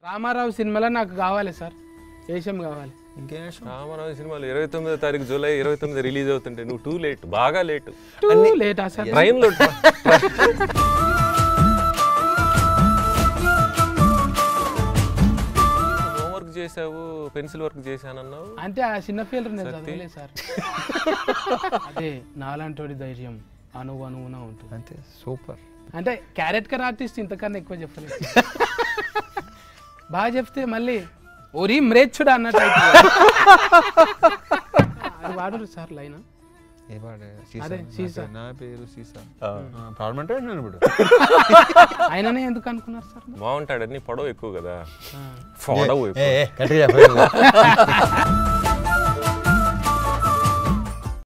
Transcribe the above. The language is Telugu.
రామారావు సినిమాలో నాకు కావాలి సార్ వేషం కావాలి ఇంకేం విషయం? రామారావు సినిమాలు ఇరవై తొమ్మిదో తారీఖు జూలై ఇరవై తొమ్మిది రిలీజ్ అవుతుంటే నువ్వు టూ లేట్ బాగా లేట్ లేటా సార్ ట్రైన్లో హోంవర్క్ చేసావు పెన్సిల్ వర్క్ చేశానన్నావు అంటే ఆ చిన్న ఫీల్డ్ నేను చదవలేదు సార్ అదే నాలాంటి ధైర్యం అణువు అణువున ఉంటుంది అంతే సూపర్ అంటే క్యారెక్టర్ ఆర్టిస్ట్ ఇంతకన్నా ఎక్కువ చెప్పలేదు బాగా చెప్తే మళ్ళీ ఒరి మ్రేచ్చుడు అన్నట్టు అవుతుంది. అది వాడరు సార్ లైన్ ఏ పాడే అదే, సీసా. నా పేరు సీసా పాడమంటే నేను ఇప్పుడు ఆయననే ఎందుకు అనుకున్నారు సార్ బాగుంటాడని పొడవు ఎక్కువ కదా ఆ. పొడవు ఏ, ఎక్కువ ఏ, గట్టిగా చెప్పు.